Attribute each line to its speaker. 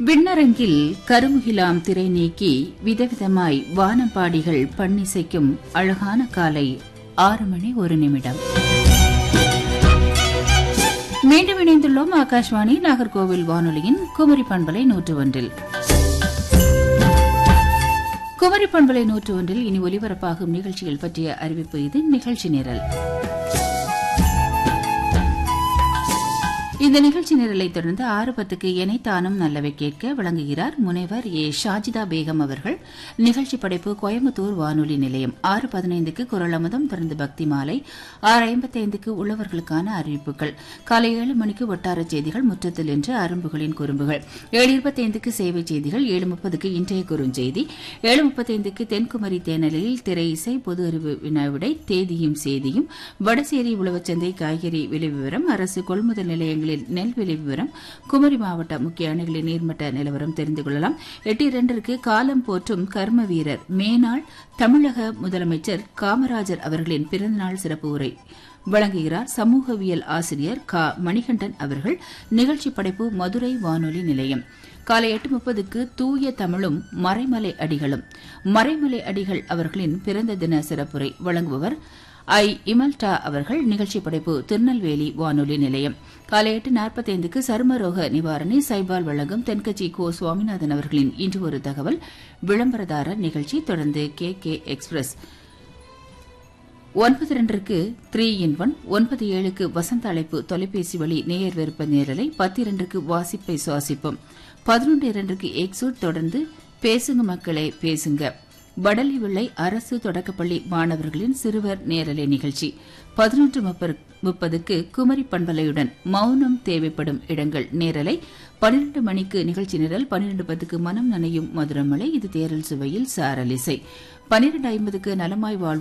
Speaker 1: விண்ணரங்கில் கருமுகிலாம் திரை நீக்கி விதவிதமாய் வானம்பாடிகள் பண்ணிசைக்கும் அழகான காலை ஆறு மணி ஒரு நிமிடம் மீண்டும் இணைந்துள்ளோம் ஆகாஷ்வாணி நாகர்கோவில் வானொலியின் குமரி பண்பலை நூற்று ஒன்றில் குமரி பண்பலை நூற்று ஒன்றில் இனி ஒலிபரப்பாகும் நிகழ்ச்சிகள் பற்றிய அறிவிப்பு இது நிகழ்ச்சி நிரல் இந்த நிகழ்ச்சி நிரலை தொடர்ந்து ஆறு பத்துக்கு எனைத்தானும் நல்லவை கேட்க விளங்குகிறார் முனைவர் ஏ ஷாஜிதா பேகம் அவர்கள் நிகழ்ச்சி படைப்பு கோயம்புத்தூர் வானொலி நிலையம் ஆறு பதினைந்துக்கு குரல் அமுதம் தொடர்ந்து பக்தி மாலை ஆறு ஐம்பத்தைந்துக்கு உள்ளவர்களுக்கான அறிவிப்புகள் காலை ஏழு மணிக்கு வட்டார செய்திகள் முற்றத்தில் என்று அரும்புகளின் குறும்புகள் ஏழு இருபத்தைந்துக்கு சேவை செய்திகள் ஏழு முப்பதுக்கு இன்றைய குறுஞ்செய்தி ஏழு முப்பத்தைந்துக்கு தென்குமரி தேனலில் திரை இசை பொது அறிவு வினாவிடை தேதியும் செய்தியும் வடசேரி உழவச்சந்தை காய்கறி விலை விவரம் அரசு கொள்முதல் நிலையங்களில் நெல் விலை விவரம் குமரி மாவட்ட முக்கிய அணைகளின் நீர்மட்ட நிலவரம் தெரிந்து கொள்ளலாம் எட்டு இரண்டிற்கு காலம் போற்றும் கர்ம வீரர் மேனாள் தமிழக முதலமைச்சர் காமராஜர் அவர்களின் பிறந்தநாள் சிறப்பு உரை வழங்குகிறார் சமூகவியல் ஆசிரியர் க மணிகண்டன் அவர்கள் நிகழ்ச்சி படைப்பு மதுரை வானொலி நிலையம் காலை எட்டு முப்பதுக்கு தூய தமிழும் மறைமலை அடிகளும் மறைமலை அடிகள் அவர்களின் பிறந்த தின சிறப்புரை வழங்குபவர் ஐ இமல்டா அவர்கள் நிகழ்ச்சி படைப்பு திருநெல்வேலி வானொலி நிலையம் காலை எட்டு நாற்பத்தைந்துக்கு சருமரோக நிவாரணி சைபால் வழங்கும் தென்கட்சி கோ சுவாமிநாதன் அவர்களின் இன்று ஒரு தகவல் விளம்பரதாரர் நிகழ்ச்சி தொடர்ந்து கே கே எக்ஸ்பிரஸ் ஒன்பது இரண்டிற்கு த்ரீ இன் ஒன் ஒன்பது ஏழுக்கு வசந்த அழைப்பு தொலைபேசி வழி நேயர் விருப்ப நேரலை பத்து இரண்டுக்கு வாசிப்பை சுவாசிப்போம் பதினொன்று இரண்டுக்கு எக்ஸூட் தொடர்ந்து பேசுங்க மக்களே பேசுங்க வடலி விளை அரசு தொடக்கப்பள்ளி மாணவர்களின் சிறுவர் நேரலை நிகழ்ச்சி பதினொன்று முப்பதுக்கு குமரி பண்பலையுடன் மௌனம் தேவைப்படும் இடங்கள் நேரலை பன்னிரண்டு மணிக்கு நிகழ்ச்சி நிரல் பன்னிரண்டு பத்துக்கு மனம் நனையும் மதுரமலை இது தேரல் சுவையில் சாரலிசை பன்னிரண்டு ஐம்பதுக்கு நலமாய் வாழ்வு